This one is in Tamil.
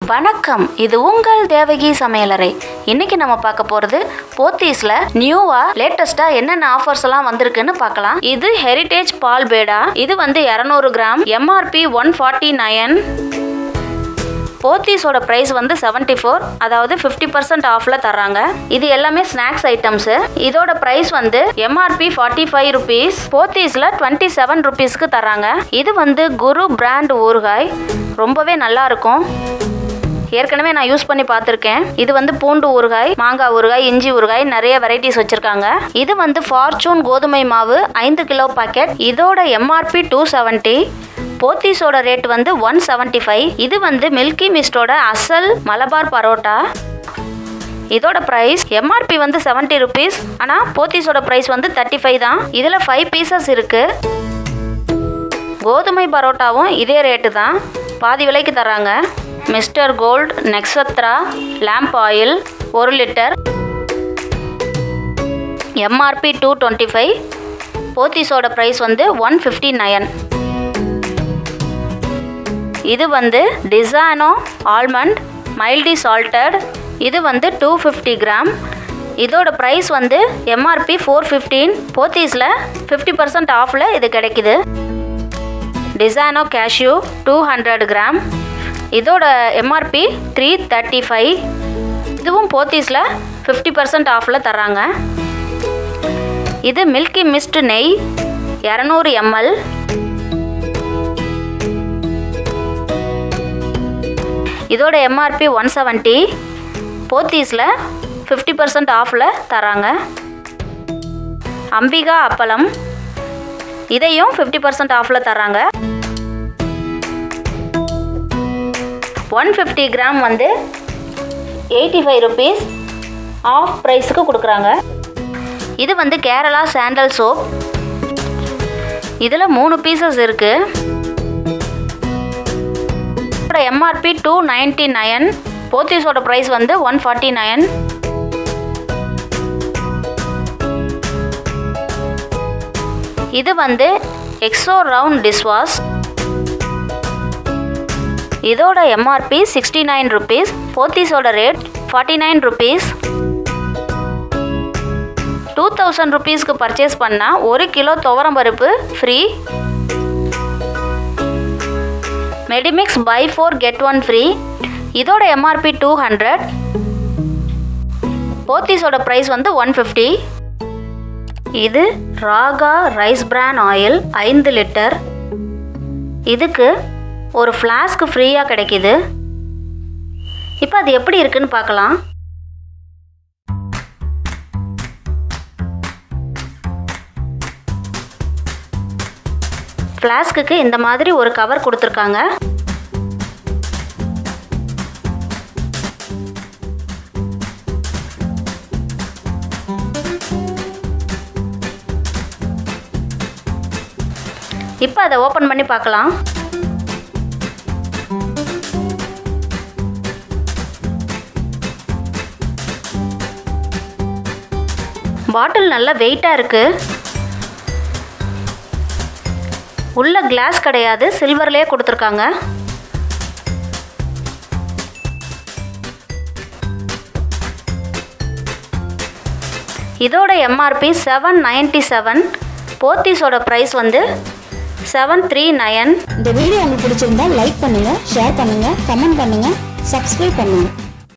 வணக்கம் இது உங்கள் தேவகி சமையலறை இன்னைக்கு நம்ம பார்க்க போகிறது போத்தீஸில் நியூவாக லேட்டஸ்ட்டாக என்னென்ன ஆஃபர்ஸ் எல்லாம் வந்திருக்குன்னு பார்க்கலாம் இது ஹெரிட்டேஜ் பால் பேடா இது வந்து இரநூறு gram MRP one forty nine போத்தீஸோட ப்ரைஸ் வந்து செவன்ட்டி ஃபோர் அதாவது ஃபிஃப்டி பர்சன்ட் ஆஃபில் தர்றாங்க இது எல்லாமே ஸ்நாக்ஸ் ஐட்டம்ஸு இதோட ப்ரைஸ் வந்து எம்ஆர்பி ஃபார்ட்டி ஃபைவ் ருபீஸ் போத்தீஸில் டுவெண்ட்டி செவன் ருபீஸ்க்கு தர்றாங்க இது வந்து குரு பிராண்ட் ஊறுகாய் ரொம்பவே நல்லா இருக்கும் ஏற்கனவே நான் யூஸ் பண்ணி பார்த்துருக்கேன் இது வந்து பூண்டு ஊறுகாய் மாங்காய் ஊறுகாய் இஞ்சி ஊறுகாய் நிறைய வெரைட்டிஸ் வச்சுருக்காங்க இது வந்து ஃபார்ச்சூன் கோதுமை மாவு ஐந்து கிலோ பாக்கெட் இதோட எம்ஆர்பி டூ செவன்ட்டி போத்தீஸோட ரேட் வந்து ஒன் செவன்ட்டி ஃபைவ் இது வந்து மில்கி மிஸ்டோட அசல் மலபார் பரோட்டா இதோட ப்ரைஸ் எம்ஆர்பி வந்து செவன்ட்டி ருபீஸ் ஆனால் போத்தீஸோட ப்ரைஸ் வந்து தேர்ட்டி ஃபைவ் தான் இதில் ஃபைவ் பீசஸ் இருக்குது கோதுமை பரோட்டாவும் இதே ரேட்டு தான் பாதி விலைக்கு தராங்க mister gold Nakshatra lamp oil ஒரு litre MRP two twenty five போத்தீஸோட ப்ரைஸ் வந்து ஒன் ஃபிஃப்டி நயன் இது வந்து டிசானோ ஆல்மண்ட் மைல்டி சால்டட் இது வந்து டூ ஃபிஃப்டி கிராம் இதோட ப்ரைஸ் வந்து எம்ஆர்பி ஃபோர் ஃபிஃப்டீன் போத்தீஸில் ஃபிஃப்டி பர்சன்ட் ஆஃபில் இது கிடைக்குது Tissano cashew two hundred gram இதோட எம்ஆர்பி த்ரீ தேர்ட்டி ஃபைவ் இதுவும் போத்தீஸில் ஃபிஃப்டி பர்சன்ட் ஆஃபில் தர்றாங்க இது மில்கி மிஸ்ட் நெய் இரநூறு எம்எல் இதோட எம்ஆர்பி ஒன் செவன்ட்டி போத்தீஸில் ஃபிஃப்டி பர்சன்ட் ஆஃபில் தராங்க அம்பிகா அப்பளம் இதையும் ஃபிஃப்டி பர்சன்ட் ஆஃபில் தராங்க ஒன் ஃபிஃப்டி கிராம் வந்து எயிட்டி ஃபைவ் ருபீஸ் ஆஃப் ப்ரைஸுக்கு கொடுக்குறாங்க இது வந்து கேரளா சாண்டல் சோப் இதில் மூணு பீசஸ் இருக்குது இதோட எம்ஆர்பி டூ நைன்டி நயன் போத்தீஸோட ப்ரைஸ் வந்து ஒன் ஃபார்ட்டி நயன் இது வந்து எக்ஸோ ரவுண்ட் டிஷ்வாஷ் இதோட எம்ஆர்பி சிக்ஸ்டி நைன் ருபீஸ் போத்தீஸோட rate forty nine rupees two thousand ருபீஸ்க்கு பர்ச்சேஸ் பண்ணால் ஒரு கிலோ துவரம் பருப்பு free Medimix buy four get one free இதோட எம்ஆர்பி டூ ஹண்ட்ரட் போத்தீஸோட ப்ரைஸ் வந்து ஒன் ஃபிஃப்டி இது ராகா ரைஸ் பிரான் ஆயில் ஐந்து லிட்டர் இதுக்கு ஒரு ஃப்ளாஸ்க்கு ஃப்ரீயாக கிடைக்கிது இப்போ அது எப்படி இருக்குன்னு பார்க்கலாம் ஃப்ளாஸ்க்குக்கு இந்த மாதிரி ஒரு கவர் கொடுத்துருக்காங்க இப்போ அதை ஓப்பன் பண்ணி பார்க்கலாம் பாட்டில் நல்லா வெயிட்டாக இருக்குது உள்ள கிளாஸ் கிடையாது சில்வர்லேயே கொடுத்துருக்காங்க இதோட எம்ஆர்பி செவன் நைன்டி செவன் போத்தீஸோட ப்ரைஸ் வந்து செவன் த்ரீ நயன் இந்த வீடியோ உங்களுக்கு பிடிச்சிருந்தா லைக் பண்ணுங்க ஷேர் பண்ணுங்க கமெண்ட் பண்ணுங்க சப்ஸ்கிரைப் பண்ணுங்க